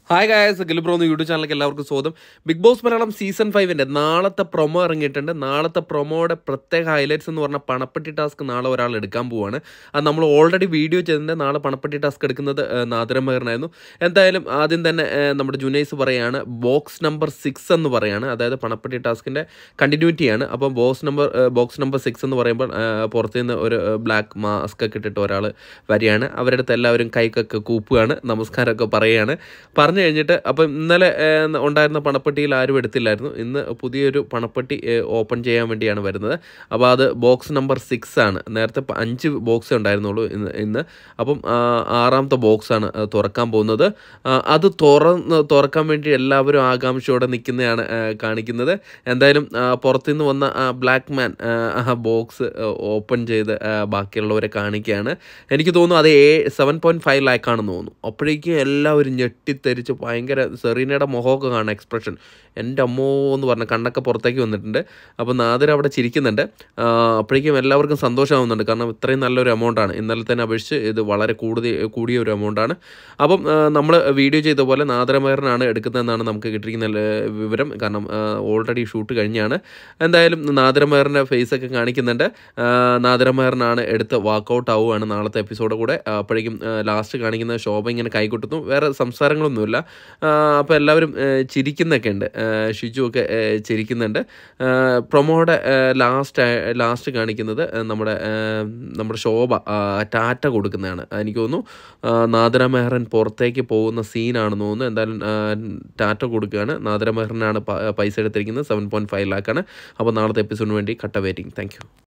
hi guys ഗിലിബ്രോ എന്ന YouTube ചാനലിലേക്ക് എല്ലാവർക്കും സ്വാഗതം ബിഗ് ബോസ് മലയാളം സീസൺ ഫൈവിൻ്റെ നാളത്തെ പ്രൊമോ ഇറങ്ങിയിട്ടുണ്ട് നാളത്തെ പ്രൊമോയുടെ പ്രത്യേക ഹൈലൈറ്റ്സ് എന്ന് പറഞ്ഞാൽ പണപ്പെട്ടി ടാസ്ക് നാളെ ഒരാൾ എടുക്കാൻ പോവാണ് അത് നമ്മൾ ഓൾറെഡി വീഡിയോ ചെയ്തിട്ടുണ്ട് നാളെ പണപ്പെട്ടി ടാസ്ക് എടുക്കുന്നത് നാദരമേറിനായിരുന്നു എന്തായാലും ആദ്യം തന്നെ ഏഹ്, നമ്മുടെ ജുനൈസ് പറയാണ് ബോക്സ് നമ്പർ സിക്സ് എന്ന് പറയാണ് അതായത് പണപ്പെട്ടി ടാസ്കിൻ്റെ കണ്ടിന്യൂറ്റിയാണ് അപ്പോൾ box number box number six എന്ന് പറയുമ്പോൾ ഏഹ്, പുറത്ത് നിന്ന് ഒരു ബ്ലാക്ക് മാസ്ക് ഒക്കെ ഇട്ടിട്ട് ഒരാൾ വരികയാണ് അവരുടെ അടുത്ത് എല്ലാവരും കൈക്കൊക്കെ കൂപ്പുകയാണ് നമസ്കാരമൊക്കെ പറയുകയാണ് പറഞ്ഞു കഴിഞ്ഞിട്ട് അപ്പം ഇന്നലെ ഏഹ്, ഉണ്ടായിരുന്ന പണപ്പെട്ടിയിൽ ആരും എടുത്തില്ലായിരുന്നു ഇന്ന് പുതിയൊരു പണപ്പെട്ടി ഏഹ്, ഓപ്പൺ ചെയ്യാൻ വേണ്ടിയാണ് വരുന്നത് അപ്പോൾ അത് ബോക്സ് നമ്പർ സിക്സ് ആണ് നേരത്തെ പ- അഞ്ച് ബോക്സേ ഉണ്ടായിരുന്നുള്ളൂ ഇന്ന് ഇന്ന് അപ്പം ആ, ആറാമത്തെ ബോക്സാണ് ആ, തുറക്കാൻ പോകുന്നത് ആ, അത് തുറന്ന് തുറക്കാൻ വേണ്ടി എല്ലാവരും ആകാംക്ഷയോടെ നിൽക്കുന്നതാണ് ആ, കാണിക്കുന്നത് എന്തായാലും ആ, പുറത്തുനിന്ന് വന്ന ആ ബ്ലാക്ക് മാൻ ആ ബോക്സ് ഓപ്പൺ ചെയ്ത് ആ, ബാക്കിയുള്ളവരെ കാണിക്കുകയാണ് എനിക്ക് തോന്നുന്നു അത് ഏ സെവൻ പോയിൻറ്റ് ഫൈവ് ലാക്കാണെന്ന് തോന്നുന്നു അപ്പോഴേക്കും എല്ലാവരും ഞെട്ടിത്തെരിച്ച് ഭയങ്കര സെറീനയുടെ മുഖമൊക്കെ കാണാം എക്സ്പ്രഷൻ എൻ്റെ അമ്മോ എന്ന് പറഞ്ഞ കണ്ണൊക്കെ പുറത്തേക്ക് വന്നിട്ടുണ്ട് അപ്പോൾ നാദിർ അവിടെ ചിരിക്കുന്നുണ്ട് ആ, അപ്പോഴേക്കും എല്ലാവർക്കും സന്തോഷമാവുന്നുണ്ട് കാരണം ഇത്രയും നല്ലൊരു എമൗണ്ടാണ് ഇന്നലെ തന്നെ അപേക്ഷിച്ച് ഇത് വളരെ കൂടുതൽ കൂടിയ ഒരു എമൗണ്ടാണ് അപ്പം നമ്മൾ വീഡിയോ ചെയ്ത പോലെ നാദരമേറിനാണ് എടുക്കുന്നതെന്നാണ് നമുക്ക് കിട്ടിയിരിക്കുന്ന ല- വിവരം കാരണം ഓൾറെഡി ഷൂട്ട് കഴിഞ്ഞാണ് എന്തായാലും നാദരമേറിൻ്റെ ഫേസൊക്കെ കാണിക്കുന്നുണ്ട് ആ, നാദരമേറിനാണ് എടുത്ത് വാക്കൗട്ട് ആവുകയാണ് നാളത്തെ എപ്പിസോഡ് കൂടെ ആ, അപ്പോഴേക്കും ലാസ്റ്റ് കാണിക്കുന്ന ശോഭ ഇങ്ങനെ കൈകൊട്ടുന്നു വേറെ സംസാരങ്ങളൊന്നുമില്ല അപ്പോൾ എല്ലാവരും ആ, ചിരിക്കുന്നൊക്കെ ഉണ്ട് ആ, ഷിജു ഒക്കെ ആ, ചിരിക്കുന്നുണ്ട് പ്രൊമോയുടെ ലാസ്റ്റ് ലാസ്റ്റ് കാണിക്കുന്നത് ആ, നമ്മുടെ ആ, നമ്മുടെ ശോഭ ആ, ടാറ്റ കൊടുക്കുന്നതാണ് എനിക്ക് തോന്നുന്നു ആ, നാദിറ മെഹ്റൻ പുറത്തേക്ക് പോകുന്ന സീനാണെന്ന് തോന്നുന്നു എന്തായാലും ആ, ടാറ്റ കൊടുക്കുകയാണ് നാദിറ മെഹ്റനാണ് പ- പൈസ എടുത്തിരിക്കുന്നത് സെവൻ പോയിൻറ്റ് ഫൈവ് ലാക്കാണ് അപ്പോൾ നാളത്തെ എപ്പിസോഡിന് വേണ്ടി കട്ട വെയിറ്റിംഗ് താങ്ക് യു